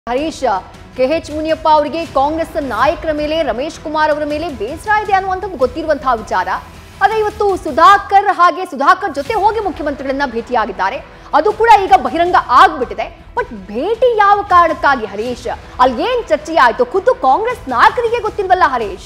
Harish K H Muniyappa ಅವರಿಗೆ ಕಾಂಗ್ರೆಸ್ ನಾಯಕರ ಮೇಲೆ ರಮೇಶ್ ಕುಮಾರ್ ಅವರ ಮೇಲೆ ಬೇಸರ ಇದೆ ಅನ್ನುವಂಥದ್ದು ಗೊತ್ತಿರುವಂತಹ ವಿಚಾರ ಆದ್ರೆ ಇವತ್ತು ಸುಧಾಕರ್ ಹಾಗೆ ಸುಧಾಕರ್ ಜೊತೆ ಹೋಗಿ ಮುಖ್ಯಮಂತ್ರಿಗಳನ್ನ ಭೇಟಿಯಾಗಿದ್ದಾರೆ ಅದು ಕೂಡ ಈಗ ಬಹಿರಂಗ ಆಗ್ಬಿಟ್ಟಿದೆ ಬಟ್ ಭೇಟಿ ಯಾವ ಕಾರಣಕ್ಕಾಗಿ ಹರೀಶ್ ಅಲ್ಲಿ ಏನ್ ಚರ್ಚೆ ಆಯ್ತು ಖುದ್ದು ಕಾಂಗ್ರೆಸ್ ನಾಯಕರಿಗೆ ಗೊತ್ತಿಲ್ವಲ್ಲ ಹರೀಶ್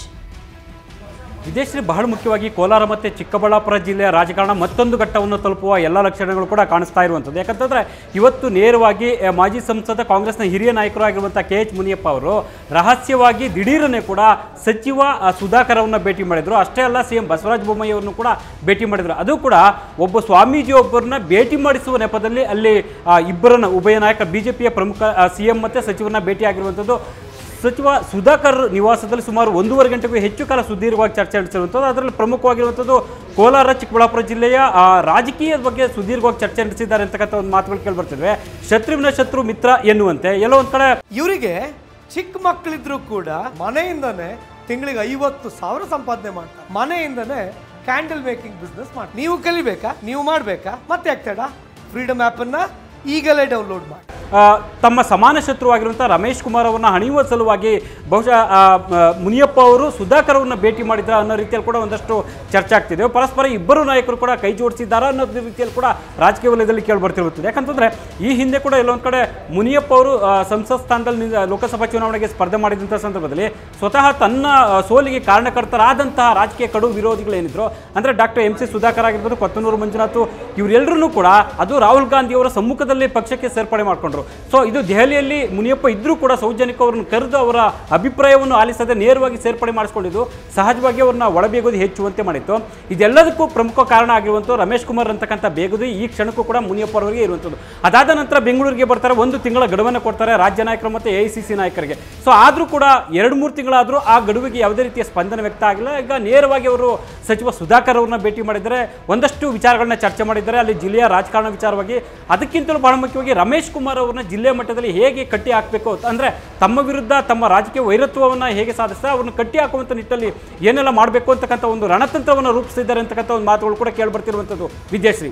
ವಿದೇಶಿ ಬಹಳ ಮುಖ್ಯವಾಗಿ ಕೋಲಾರ ಮತ್ತು ಚಿಕ್ಕಬಳ್ಳಾಪುರ ಜಿಲ್ಲೆಯ ರಾಜಕಾರಣ ಮತ್ತೊಂದು ಘಟ್ಟವನ್ನು ತಲುಪುವ ಎಲ್ಲ ಲಕ್ಷಣಗಳು ಕೂಡ ಕಾಣಿಸ್ತಾ ಇರುವಂಥದ್ದು ಯಾಕಂತಂದರೆ ಇವತ್ತು ನೇರವಾಗಿ ಆ, ಮಾಜಿ ಸಂಸದ ಕಾಂಗ್ರೆಸ್ನ ಹಿರಿಯ ನಾಯಕರು ಆಗಿರುವಂಥ ಕೆ ಎಚ್ ಮುನಿಯಪ್ಪ ಅವರು ರಹಸ್ಯವಾಗಿ ದಿಢೀರನೆ ಕೂಡ ಸಚಿವ ಆ, ಸುಧಾಕರ್ ಅವರನ್ನ ಭೇಟಿ ಮಾಡಿದರು ಅಷ್ಟೇ ಅಲ್ಲ ಸಿ ಎಂ ಬಸವರಾಜ ಬೊಮ್ಮಾಯಿ ಅವರನ್ನು ಕೂಡ ಭೇಟಿ ಮಾಡಿದರು ಅದು ಕೂಡ ಒಬ್ಬ ಸ್ವಾಮೀಜಿ ಒಬ್ಬರನ್ನ ಭೇಟಿ ಮಾಡಿಸುವ ನೆಪದಲ್ಲಿ ಅಲ್ಲಿ ಆ, ಇಬ್ಬರನ್ನ ಉಭಯ ನಾಯಕ ಬಿಜೆಪಿಯ ಪ್ರಮುಖ ಸಿ ಎಂ ಮತ್ತು ಸಚಿವರನ್ನ ಭೇಟಿ ಆಗಿರುವಂಥದ್ದು ಸಚಿವ ಸುಧಾಕರ್ ನಿವಾಸದಲ್ಲಿ ಸುಮಾರು ಒಂದೂವರೆ ಗಂಟೆಗೂ ಹೆಚ್ಚು ಕಾಲ ಸುದೀರ್ಘವಾಗಿ ಚರ್ಚೆ ನಡೆಸಿರುವಂಥದ್ದು ಅದರಲ್ಲಿ ಪ್ರಮುಖವಾಗಿರುವಂಥದ್ದು ಕೋಲಾರ ಚಿಕ್ಕಬಳ್ಳಾಪುರ ಜಿಲ್ಲೆಯ ಆ, ರಾಜಕೀಯದ ಬಗ್ಗೆ ಸುದೀರ್ಘವಾಗಿ ಚರ್ಚೆ ನಡೆಸಿದ್ದಾರೆ ಅಂತಕ್ಕಂಥ ಒಂದು ಮಾತುಗಳು ಕೇಳಿಬರ್ತಿದ್ವಿ ಶತ್ರುವಿನ ಶತ್ರು ಮಿತ್ರ ಎನ್ನುವಂತೆ ಎಲ್ಲೋ ಒಂದು ಕಡೆ ಇವರಿಗೆ ಚಿಕ್ಕ ಮಕ್ಕಳಿದ್ರು ಕೂಡ ಮನೆಯಿಂದನೇ ತಿಂಗಳಿಗೆ ಐವತ್ತು ಸಾವಿರ ಸಂಪಾದನೆ ಮಾಡ್ತಾರೆ ಮನೆಯಿಂದನೇ ಕ್ಯಾಂಡಲ್ ಮೇಕಿಂಗ್ ಬಿಸ್ನೆಸ್ ಮಾಡಿ ನೀವು ಕಲಿಬೇಕಾ ನೀವು ಮಾಡಬೇಕಾ ಮತ್ತೆ ಆಗ್ತಾಡ ಫ್ರೀಡಮ್ ಆ್ಯಪನ್ನು ಈಗಲೇ ಡೌನ್ಲೋಡ್ ಮಾಡಿ ಆ, ತಮ್ಮ ಸಮಾನ ಶತ್ರುವಾಗಿರುವಂಥ ರಮೇಶ್ ಕುಮಾರ್ ಅವರನ್ನ ಹಣಿಯುವ ಸಲುವಾಗಿ ಬಹುಶಃ ಆ, ಮ, ಮುನಿಯಪ್ಪ ಅವರು ಸುಧಾಕರ್ ಅವ್ರನ್ನ ಭೇಟಿ ಮಾಡಿದ್ರ ಅನ್ನೋ ರೀತಿಯಲ್ಲಿ ಕೂಡ ಒಂದಷ್ಟು ಚರ್ಚೆ ಆಗ್ತಿದೆ ಪರಸ್ಪರ ಇಬ್ಬರು ನಾಯಕರು ಕೂಡ ಕೈ ಜೋಡಿಸಿದ್ದಾರಾ ಅನ್ನೋ ರೀತಿಯಲ್ಲಿ ಕೂಡ ರಾಜಕೀಯ ವಲಯದಲ್ಲಿ ಕೇಳಿಬರ್ತಿರುತ್ತದೆ ಯಾಕಂತಂದ್ರೆ ಈ ಹಿಂದೆ ಕೂಡ ಎಲ್ಲೊಂದು ಕಡೆ ಮುನಿಯಪ್ಪ ಅವರು ಆ, ಸಂಸತ್ ಸ್ಥಾನದಲ್ಲಿ ನಿಂತ- ಲೋಕಸಭಾ ಚುನಾವಣೆಗೆ ಸ್ಪರ್ಧೆ ಮಾಡಿದಂಥ ಸಂದರ್ಭದಲ್ಲಿ ಸ್ವತಃ ತನ್ನ ಆ, ಸೋಲಿಗೆ ಕಾರಣಕರ್ತರಾದಂತಹ ರಾಜಕೀಯ ಕಡು ವಿರೋಧಿಗಳೇನಿದ್ರು ಅಂದ್ರೆ ಡಾಕ್ಟರ್ ಎಂ ಸಿ ಸುಧಾಕರ್ ಆಗಿರ್ಬೋದು ಕೊತ್ತನೂರು ಮಂಜುನಾಥ್ ಇವರೆಲ್ಲರೂ ಕೂಡ ಅದು ರಾಹುಲ್ ಗಾಂಧಿ ಅವರ ಸಮ್ಮುಖದಲ್ಲಿ ಪಕ್ಷಕ್ಕೆ ಸೇರ್ಪಡೆ ಮಾಡಿಕೊಂಡ್ರು ಸೊ ಇದು ದೆಹಲಿಯಲ್ಲಿ ಮುನಿಯಪ್ಪ ಇದ್ರೂ ಕೂಡ ಸೌಜನ್ಯಕ್ಕೆ ಅವರನ್ನು ಕರೆದು ಅವರ ಅಭಿಪ್ರಾಯವನ್ನು ಆಲಿಸದೆ ನೇರವಾಗಿ ಸೇರ್ಪಡೆ ಮಾಡಿಸ್ಕೊಂಡಿದ್ದು ಸಹಜವಾಗಿ ಅವ್ರನ್ನ ಒಳಬೇಗೋದು ಹೆಚ್ಚುವಂತೆ ಮಾಡಿತ್ತು ಇದೆಲ್ಲದಕ್ಕೂ ಪ್ರಮುಖ ಕಾರಣ ಆಗಿರುವಂಥ ರಮೇಶ್ ಕುಮಾರ್ ಅಂತಕ್ಕಂಥ ಬೇಗುದಿ ಈ ಕ್ಷಣಕ್ಕೂ ಕೂಡ ಮುನಿಯಪ್ಪ ಅವರಿಗೆ ಇರುವಂಥದ್ದು ಅದಾದ ನಂತರ ಬೆಂಗಳೂರಿಗೆ ಬರ್ತಾರೆ ಒಂದು ತಿಂಗಳ ಗಡುವನ್ನು ಕೊಡ್ತಾರೆ ರಾಜ್ಯ ನಾಯಕರು ಮತ್ತು ಎ ಐ ಸಿ ಸಿ ನಾಯಕರಿಗೆ ಸೊ ಆದರೂ ಕೂಡ ಎರಡು ಮೂರು ತಿಂಗಳಾದರೂ ಆ ಗಡುವಿಗೆ ಯಾವುದೇ ರೀತಿಯ ಸ್ಪಂದನೆ ವ್ಯಕ್ತ ಆಗಿಲ್ಲ ಈಗ ನೇರವಾಗಿ ಅವರು ಸಚಿವ ಸುಧಾಕರ್ ಅವ್ರನ್ನ ಭೇಟಿ ಮಾಡಿದ್ದಾರೆ ಒಂದಷ್ಟು ವಿಚಾರಗಳನ್ನ ಚರ್ಚೆ ಮಾಡಿದ್ದಾರೆ ಅಲ್ಲಿ ಜಿಲ್ಲೆಯ ರಾಜಕಾರಣ ವಿಚಾರವಾಗಿ ಅದಕ್ಕಿಂತಲೂ ಬಹಳ ಮುಖ್ಯವಾಗಿ ರಮೇಶ್ ಕುಮಾರ್ ಅವ್ರನ್ನ ಜಿಲ್ಲೆ ಮಟ್ಟದಲ್ಲಿ ಹೇಗೆ ಕಟ್ಟಿ ಹಾಕಬೇಕು ಅಂದರೆ ತಮ್ಮ ವಿರುದ್ಧ ತಮ್ಮ ರಾಜಕೀಯ ವೈರತ್ವವನ್ನು ಹೇಗೆ ಸಾಧಿಸ್ತಾರೆ ಅವ್ರನ್ನ ಕಟ್ಟಿ ಹಾಕುವಂಥ ನಿಟ್ಟಲ್ಲಿ ಏನೆಲ್ಲ ಮಾಡಬೇಕು ಅಂತಕ್ಕಂಥ ಒಂದು ರಣತಂತ್ರವನ್ನು ರೂಪಿಸಿದ್ದಾರೆ ಅಂತಕ್ಕಂಥ ಒಂದು ಮಾತುಗಳು ಕೂಡ ಕೇಳಿಬರ್ತಿರುವಂಥದ್ದು ವಿದ್ಯಾಶ್ರೀ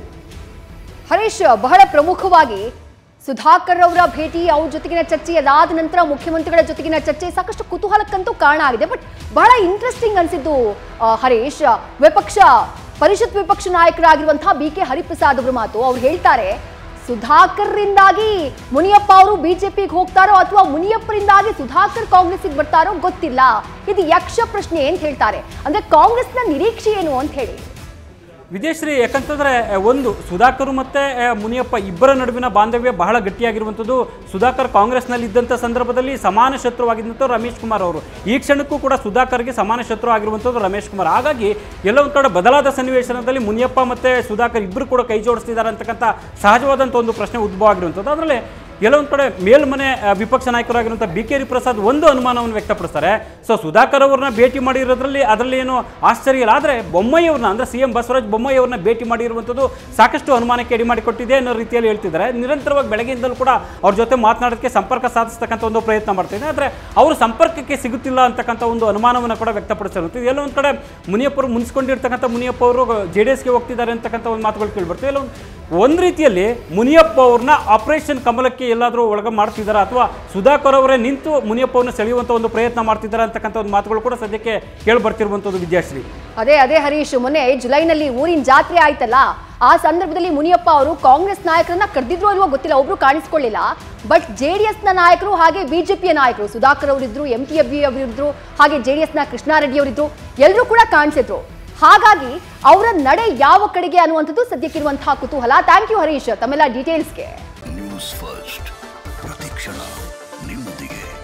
ಹರೀಶ್ ಬಹಳ ಪ್ರಮುಖವಾಗಿ ಸುಧಾಕರ್ ಅವರ ಭೇಟಿ ಅವ್ರ ಜೊತೆಗಿನ ಚರ್ಚೆ ಅದಾದ ನಂತರ ಮುಖ್ಯಮಂತ್ರಿಗಳ ಜೊತೆಗಿನ ಚರ್ಚೆ ಸಾಕಷ್ಟು ಕುತೂಹಲಕ್ಕಂತೂ ಕಾರಣ ಆಗಿದೆ ಬಟ್ ಬಹಳ ಇಂಟ್ರೆಸ್ಟಿಂಗ್ ಅನ್ಸಿದ್ದು ಆ, ಹರೀಶ್ ವಿಪಕ್ಷ ಪರಿಷತ್ ವಿಪಕ್ಷ ನಾಯಕರಾಗಿರುವಂತಹ ಬಿ ಕೆ ಹರಿಪ್ರಸಾದ್ ಅವರ ಮಾತು ಅವ್ರು ಹೇಳ್ತಾರೆ ಸುಧಾಕರ್ರಿಂದಾಗಿ ಮುನಿಯಪ್ಪ ಅವರು ಬಿಜೆಪಿಗೆ ಹೋಗ್ತಾರೋ ಅಥವಾ ಮುನಿಯಪ್ಪರಿಂದಾಗಿ ಸುಧಾಕರ್ ಕಾಂಗ್ರೆಸ್ಗೆ ಬರ್ತಾರೋ ಗೊತ್ತಿಲ್ಲ ಇದು ಯಕ್ಷ ಪ್ರಶ್ನೆ ಅಂತ ಹೇಳ್ತಾರೆ ಅಂದ್ರೆ ಕಾಂಗ್ರೆಸ್ನ ನಿರೀಕ್ಷೆ ಏನು ಅಂತ ಹೇಳಿ ವಿದೇಶ್ರೀ ಯಾಕಂತಂದ್ರೆ ಅಹ್, ಒಂದು ಸುಧಾಕರ್ ಮತ್ತೆ ಅಹ್, ಮುನಿಯಪ್ಪ ಇಬ್ಬರ ನಡುವಿನ ಬಾಂಧವ್ಯ ಬಹಳ ಗಟ್ಟಿಯಾಗಿರುವಂಥದ್ದು ಸುಧಾಕರ್ ಕಾಂಗ್ರೆಸ್ನಲ್ಲಿ ಇದ್ದಂಥ ಸಂದರ್ಭದಲ್ಲಿ ಸಮಾನ ಶತ್ರುವಾಗಿದ್ದಂಥ ರಮೇಶ್ ಕುಮಾರ್ ಅವರು ಈ ಕ್ಷಣಕ್ಕೂ ಕೂಡ ಸುಧಾಕರ್ಗೆ ಸಮಾನ ಶತ್ರು ಆಗಿರುವಂಥದ್ದು ರಮೇಶ್ ಕುಮಾರ್ ಹಾಗಾಗಿ ಎಲ್ಲ ಒಂದು ಕಡೆ ಬದಲಾದ ಸನ್ನಿವೇಶನದಲ್ಲಿ ಮುನಿಯಪ್ಪ ಮತ್ತೆ ಸುಧಾಕರ್ ಇಬ್ಬರು ಕೂಡ ಕೈ ಜೋಡಿಸ್ತಿದ್ದಾರೆ ಅಂತಕ್ಕಂಥ ಸಹಜವಾದಂಥ ಒಂದು ಪ್ರಶ್ನೆ ಉದ್ಭವ ಆಗಿರುವಂಥದ್ದು ಅದರಲ್ಲಿ ಎಲ್ಲ ಒಂದು ಕಡೆ ಮೇಲ್ಮನೆ ಆ, ವಿಪಕ್ಷ ನಾಯಕರಾಗಿರುವಂಥ ಬಿ ಕೆ ಹರಿಪ್ರಸಾದ್ ಒಂದು ಅನುಮಾನವನ್ನು ವ್ಯಕ್ತಪಡಿಸ್ತಾರೆ ಸೊ ಸುಧಾಕರ್ ಅವರನ್ನ ಭೇಟಿ ಮಾಡಿರೋದ್ರಲ್ಲಿ ಅದರಲ್ಲಿ ಏನು ಆಶ್ಚರ್ಯ ಇಲ್ಲ ಆದರೆ ಬೊಮ್ಮಾಯಿ ಅವ್ರನ್ನ ಅಂದರೆ ಸಿ ಎಂ ಬಸವರಾಜ ಬೊಮ್ಮಾಯಿ ಅವ್ರನ್ನ ಭೇಟಿ ಮಾಡಿರುವಂಥದ್ದು ಸಾಕಷ್ಟು ಅನುಮಾನಕ್ಕೆ ಎಡಿ ಮಾಡಿಕೊಟ್ಟಿದೆ ಅನ್ನೋ ರೀತಿಯಲ್ಲಿ ಹೇಳ್ತಿದ್ದಾರೆ ನಿರಂತರವಾಗಿ ಬೆಳಗ್ಗೆಯಿಂದಲೂ ಕೂಡ ಅವ್ರ ಜೊತೆ ಮಾತನಾಡೋದಕ್ಕೆ ಸಂಪರ್ಕ ಸಾಧಿಸ್ತಕ್ಕಂಥ ಒಂದು ಪ್ರಯತ್ನ ಮಾಡ್ತಿದೆ ಆದರೆ ಅವರು ಸಂಪರ್ಕಕ್ಕೆ ಸಿಗುತ್ತಿಲ್ಲ ಅಂತಕ್ಕಂಥ ಒಂದು ಅನುಮಾನವನ್ನು ಕೂಡ ವ್ಯಕ್ತಪಡಿಸಿರುವಂಥದ್ದು ಎಲ್ಲ ಒಂದು ಕಡೆ ಮುನಿಯಪ್ಪರು ಮುನಿಸ್ಕೊಂಡಿರ್ತಕ್ಕಂಥ ಮುನಿಯಪ್ಪ ಅವರು ಜೆ ಡಿ ಎಸ್ಗೆ ಹೋಗ್ತಿದ್ದಾರೆ ಅಂತಕ್ಕಂಥ ಒಂದು ಮಾತುಗಳು ಕೇಳಿಬರ್ತವೆ ಎಲ್ಲ ಒಂದು ಒಂದು ರೀತಿಯಲ್ಲಿ ಮುನಿಯಪ್ಪ ಅವ್ರನ್ನ ಆಪರೇಷನ್ ಕಮಲಕ್ಕೆ ಎಲ್ಲಾದರೂ ಒಳಗೆ ಮಾಡ್ತಿದ್ದಾರೆ ಅಥವಾ ಸುಧಾಕರ್ ಅವರೇ ನಿಂತು ಮುನಿಯಪ್ಪ ಅವ್ರನ್ನ ಸೆಳೆಯುವಂಥ ಒಂದು ಪ್ರಯತ್ನ ಮಾಡ್ತಿದ್ದಾರೆ ಅಂತಕ್ಕಂಥ ಒಂದು ಮಾತುಗಳು ಕೂಡ ಸದ್ಯಕ್ಕೆ ಕೇಳಿ ಬರ್ತಿರುವಂಥದ್ದು ವಿದ್ಯಾಶ್ರೀ ಅದೇ ಅದೇ ಹರೀಶ್ ಮೊನ್ನೆ ಜುಲೈನಲ್ಲಿ ಊರಿನ ಜಾತ್ರೆ ಆಯ್ತಲ್ಲ ಆ ಸಂದರ್ಭದಲ್ಲಿ ಮುನಿಯಪ್ಪ ಅವರು ಕಾಂಗ್ರೆಸ್ ನಾಯಕರನ್ನ ಕರೆದಿದ್ರು ಅಲ್ವೋ ಗೊತ್ತಿಲ್ಲ ಒಬ್ರು ಕಾಣಿಸ್ಕೊಳ್ಳಿಲ್ಲ ಬಟ್ ಜೆಡಿಎಸ್ ನ ನಾಯಕರು ಹಾಗೆ ಬಿಜೆಪಿಯ ನಾಯಕರು ಸುಧಾಕರ್ ಅವರಿದ್ರು ಎಂ ಟಿ ಅಬ್ಬಿ ಅವರಿದ್ರು ಹಾಗೆ ಜೆಡಿಎಸ್ ನ ಕೃಷ್ಣಾರೆಡ್ಡಿ ಅವರಿದ್ರು ಎಲ್ಲರೂ ಕೂಡ ಕಾಣಿಸಿದ್ರು ಹಾಗಾಗಿ ಅವರ ನಡೆ ಯಾವ ಕಡೆಗೆ ಅನ್ನುವಂಥದ್ದು ಸದ್ಯಕ್ಕಿರುವಂತಹ ಕುತೂಹಲ ಥ್ಯಾಂಕ್ ಯು ಹರೀಶ್ ತಮ್ಮೆಲ್ಲ ಡೀಟೇಲ್ಸ್ಗೆ ನ್ಯೂಸ್ ಫಸ್ಟ್ ಪ್ರತಿಕ್ಷಣ ನಿಮ್ಮೊಂದಿಗೆ